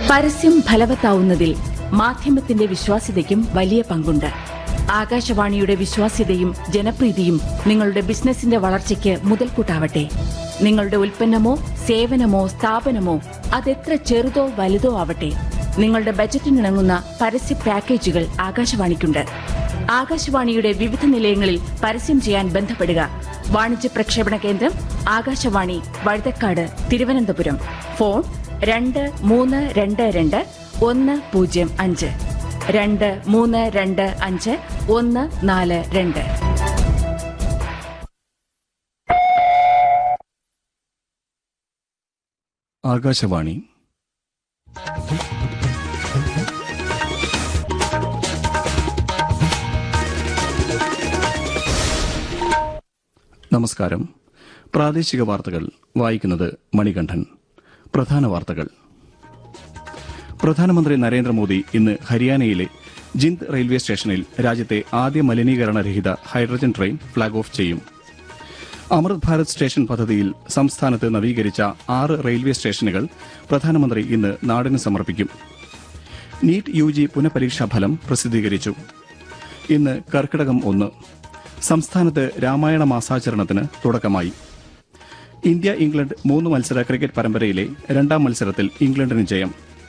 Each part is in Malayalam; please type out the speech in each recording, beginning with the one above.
പരസ്യം ഫലവത്താവുന്നതിൽ മാധ്യമത്തിന്റെ വിശ്വാസ്യതയ്ക്കും വലിയ പങ്കുണ്ട് ആകാശവാണിയുടെ വിശ്വാസ്യതയും ജനപ്രീതിയും നിങ്ങളുടെ ബിസിനസിന്റെ വളർച്ചയ്ക്ക് മുതൽക്കൂട്ടാവട്ടെ നിങ്ങളുടെ ഉൽപ്പന്നമോ സേവനമോ സ്ഥാപനമോ അതെത്ര ചെറുതോ വലുതോ ആവട്ടെ നിങ്ങളുടെ ബജറ്റിനിണങ്ങുന്ന പരസ്യ പാക്കേജുകൾ ആകാശവാണിക്കുണ്ട് ആകാശവാണിയുടെ വിവിധ നിലയങ്ങളിൽ പരസ്യം ചെയ്യാൻ ബന്ധപ്പെടുക വാണിജ്യ പ്രക്ഷേപണ കേന്ദ്രം ആകാശവാണി വഴുതക്കാട് തിരുവനന്തപുരം ഫോൺ രണ്ട് മൂന്ന് രണ്ട് രണ്ട് ഒന്ന് പൂജ്യം അഞ്ച് രണ്ട് മൂന്ന് രണ്ട് അഞ്ച് ഒന്ന് നാല് രണ്ട് ആകാശവാണി നമസ്കാരം പ്രാദേശിക വാർത്തകൾ വായിക്കുന്നത് മണികണ്ഠൻ പ്രധാന വാർത്തകൾ പ്രധാനമന്ത്രി നരേന്ദ്രമോദി ഇന്ന് ഹരിയാനയിലെ ജിന്ദ് റെയിൽവേ സ്റ്റേഷനിൽ രാജ്യത്തെ ആദ്യ മലിനീകരണരഹിത ഹൈഡ്രജൻ ട്രെയിൻ ഫ്ളാഗ് ഓഫ് ചെയ്യും അമൃത് ഭാരത് സ്റ്റേഷൻ പദ്ധതിയിൽ സംസ്ഥാനത്ത് നവീകരിച്ച ആറ് റെയിൽവേ സ്റ്റേഷനുകൾ പ്രധാനമന്ത്രി ഇന്ന് നാടിന് സമർപ്പിക്കും നീറ്റ് യു ജി പുനഃപരീക്ഷാ ഫലം പ്രസിദ്ധീകരിച്ചു ഇന്ന് കർക്കിടകം ഒന്ന് സംസ്ഥാനത്ത് രാമായണ മാസാചരണത്തിന് തുടക്കമായി ഇന്ത്യ ഇംഗ്ലണ്ട് മൂന്ന് മത്സര ക്രിക്കറ്റ് പരമ്പരയിലെ രണ്ടാം മത്സരത്തിൽ ഇംഗ്ലണ്ടിന് ജയം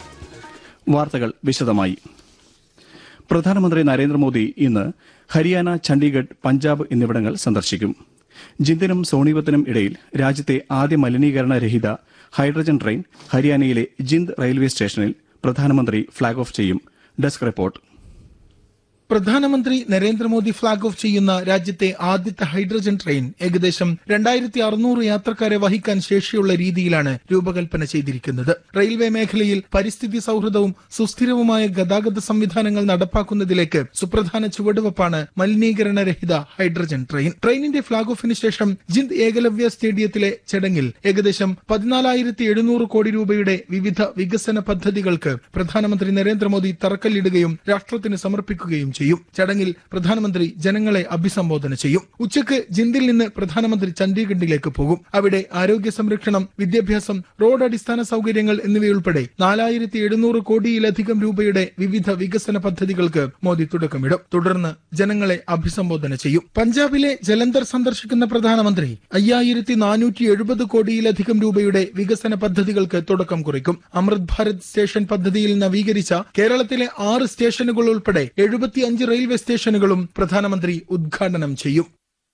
വാർത്തകൾ വിശദമായി പ്രധാനമന്ത്രി നരേന്ദ്രമോദി ഇന്ന് ഹരിയാന ചണ്ഡീഗഡ് പഞ്ചാബ് എന്നിവിടങ്ങൾ സന്ദർശിക്കും ജിന്ദിനും സോണിപത്തിനും ഇടയിൽ രാജ്യത്തെ ആദ്യ മലിനീകരണ രഹിത ഹൈഡ്രജൻ ട്രെയിൻ ഹരിയാനയിലെ ജിന്ദ് റെയിൽവേ സ്റ്റേഷനിൽ പ്രധാനമന്ത്രി ഫ്ളാഗ് ഓഫ് ചെയ്യും ഡെസ്ക് റിപ്പോർട്ട് പ്രധാനമന്ത്രി നരേന്ദ്രമോദി ഫ്ളാഗ് ഓഫ് ചെയ്യുന്ന രാജ്യത്തെ ആദ്യത്തെ ഹൈഡ്രജൻ ട്രെയിൻ ഏകദേശം രണ്ടായിരത്തി അറുന്നൂറ് യാത്രക്കാരെ വഹിക്കാൻ ശേഷിയുള്ള രീതിയിലാണ് രൂപകൽപ്പന ചെയ്തിരിക്കുന്നത് റെയിൽവേ മേഖലയിൽ പരിസ്ഥിതി സൗഹൃദവും സുസ്ഥിരവുമായ ഗതാഗത സംവിധാനങ്ങൾ നടപ്പാക്കുന്നതിലേക്ക് സുപ്രധാന ചുവടുവെപ്പാണ് മലിനീകരണരഹിത ഹൈഡ്രജൻ ട്രെയിൻ ട്രെയിനിന്റെ ഫ്ളാഗ് ഓഫിന് ശേഷം ജിന്ദ് ഏകലവ്യ സ്റ്റേഡിയത്തിലെ ചടങ്ങിൽ ഏകദേശം പതിനാലായിരത്തി എഴുന്നൂറ് കോടി രൂപയുടെ വിവിധ വികസന പദ്ധതികൾക്ക് പ്രധാനമന്ത്രി നരേന്ദ്രമോദി തറക്കല്ലിടുകയും രാഷ്ട്രത്തിന് സമർപ്പിക്കുകയും ചെയ്യും ചടങ്ങിൽ പ്രധാനമന്ത്രി ജനങ്ങളെ അഭിസംബോധന ചെയ്യും ഉച്ചയ്ക്ക് ജിന്ദിൽ നിന്ന് പ്രധാനമന്ത്രി ചണ്ഡീഗഡിലേക്ക് പോകും അവിടെ ആരോഗ്യ സംരക്ഷണം വിദ്യാഭ്യാസം റോഡ് അടിസ്ഥാന സൗകര്യങ്ങൾ എന്നിവയുൾപ്പെടെ നാലായിരത്തി എഴുന്നൂറ് കോടിയിലധികം രൂപയുടെ വിവിധ വികസന പദ്ധതികൾക്ക് മോദി തുടക്കമിടും തുടർന്ന് ജനങ്ങളെ അഭിസംബോധന ചെയ്യും പഞ്ചാബിലെ ജലന്ധർ സന്ദർശിക്കുന്ന പ്രധാനമന്ത്രി അയ്യായിരത്തി നാനൂറ്റി എഴുപത് കോടിയിലധികം രൂപയുടെ വികസന പദ്ധതികൾക്ക് തുടക്കം കുറിക്കും അമൃത് ഭാരത് സ്റ്റേഷൻ പദ്ധതിയിൽ നവീകരിച്ച കേരളത്തിലെ ആറ് സ്റ്റേഷനുകൾ ഉൾപ്പെടെ എഴുപത്തിയഞ്ച് റെയിൽവേ സ്റ്റേഷനുകളും പ്രധാനമന്ത്രി ഉദ്ഘാടനം ചെയ്യും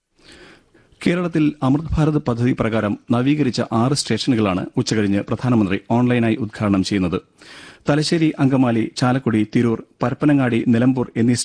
കേരളത്തിൽ അമൃത് ഭാരത് പദ്ധതി പ്രകാരം നവീകരിച്ച ആറ് സ്റ്റേഷനുകളാണ് ഉച്ചകഴിഞ്ഞ് പ്രധാനമന്ത്രി ഓൺലൈനായി ഉദ്ഘാടനം ചെയ്യുന്നത് തലശ്ശേരി അങ്കമാലി ചാലക്കുടി തിരൂർ പരപ്പനങ്ങാടി നിലമ്പൂർ എന്നീ